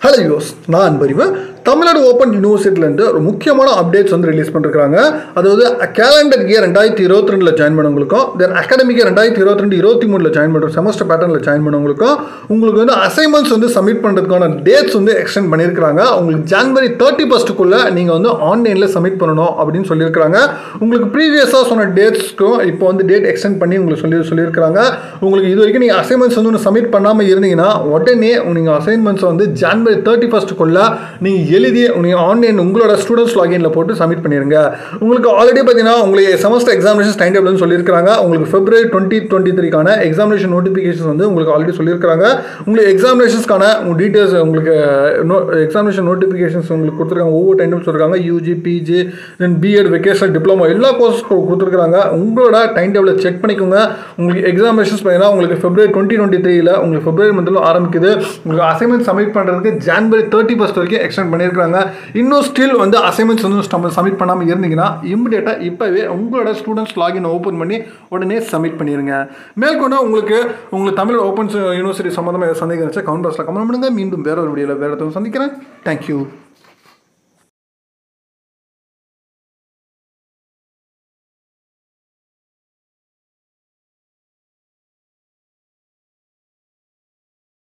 hello யோஸ் நான் அன்பறிவு Tamil Nadu open யூனிவர்சிட்டிலேருந்து ஒரு முக்கியமான அப்டேட்ஸ் வந்து ரிலீஸ் பண்ணிருக்காங்க அதாவது கேலண்டர் இயர் ரெண்டாயிரத்தி இருபத்தி ரெண்டில் ஜாயின் பண்ணவங்களுக்கும் தென் அகாடமிக் இயர் ரெண்டாயிரத்தி இருபத்தி ரெண்டு இருபத்தி மூணில் ஜாயின் பண்ணுற செமஸ்டர் பேட்டர்னில் ஜாயின் பண்ணவங்களுக்கும் உங்களுக்கு வந்து அசைன்மெண்ட்ஸ் வந்து சப்மிட் பண்ணுறதுக்கான டேட்ஸ் வந்து எக்ஸ்டெண்ட் பண்ணியிருக்காங்க உங்களுக்கு ஜான்வரி தேர்ட்டி ஃபஸ்ட்டுக்குள்ளே நீங்கள் வந்து ஆன்லைனில் சப்மிட் பண்ணணும் அப்படின்னு சொல்லியிருக்காங்க உங்களுக்கு ப்ரீவியஸாக சொன்ன டேட்ஸ்க்கும் இப்போ வந்து டேட் எக்ஸ்டெண்ட் பண்ணி உங்களுக்கு சொல்லி சொல்லியிருக்காங்க உங்களுக்கு இது வரைக்கும் நீங்கள் அசைன்மெண்ட்ஸ் வந்து ஒன்று சப்மிட் பண்ணாமல் இருந்தீங்கன்னா உடனே நீங்கள் அசைன்மெண்ட்ஸ் வந்து ஜான்வரி தேர்ட்டி ஃபஸ்ட்டுக்குள்ளே நீங்கள் எழுதி நீங்கள் ஆன்லைன் உங்களோட ஸ்டூடெண்ட்ஸ் லாகினில் போட்டு சப்மிட் பண்ணிடுங்க உங்களுக்கு ஆல்ரெடி பார்த்தீங்கன்னா உங்களுக்கு செமஸ்டர் எக்ஸாமினேஷன் டைம் டேபிள்னு சொல்லியிருக்காங்க உங்களுக்கு பிப்ரவரி டுவெண்ட்டி டுவெண்ட்டி த்ரீக்கான எக்ஸாமினேஷன் நோட்டிஃபிகேஷன் வந்து உங்களுக்கு ஆல்ரெடி சொல்லியிருக்காங்க உங்களுக்கு எக்ஸாமினேஷன்ஸ்க்கான டீட்டெயில்ஸ் உங்களுக்கு எக்ஸாமினேஷன் நோட்டிஃபிகேஷன்ஸ் உங்களுக்கு கொடுத்துருக்காங்க ஒவ்வொரு டைம் டேபிள் சொல்லிருக்காங்க UG PG then BEd vocational diploma எல்லா கோர்ஸ் கொடுத்துருக்காங்க உங்களோட டைம் டேபிளை செக் பண்ணிக்கோங்க உங்களுக்கு எக்ஸாமினேஷன்ஸ் பார்த்தீங்கன்னா உங்களுக்கு பிப்ரவரி டுவெண்ட்டி டுவெண்ட்டி த்ரீல உங்களுக்கு பிப்ரவரி மந்தில் ஆரம்பிக்குது உங்களுக்கு அசைன்மெண்ட் சப்மிட் பண்ணுறதுக்கு ஜான்வரி தேர்ட்டி ஃபஸ்ட் வரைக்கும் எக்ஸ்டெண்ட் பண்ணியிருக்காங்க இன்னும் ஸ்டில் வந்து அசைன்மெண்ட்ஸ் வந்து சப்மிட் பண்ணாமல் இருந்தீங்கன்னா இமிடியேட்டாக இப்போவே உங்களோட ஸ்டூடெண்ட்ஸ் லாகின் ஓப்பன் பண்ணி உடனே சப்மிட் பண்ணிடுங்க மேற்கொண்டு உங்களுக்கு உங்களுக்கு தமிழ் ஓப்பன் யூனிவர்சிட்டி சம்மந்தமாக சந்தேகம் இருந்துச்சு கவுண்ட் பாக்ஸில் கமெண்ட் பண்ணுங்கள் மீண்டும் வேற ஒரு வீடியோவில் வேறு ஒருத்தவங்க சந்திக்கிறேன் தேங்க்யூ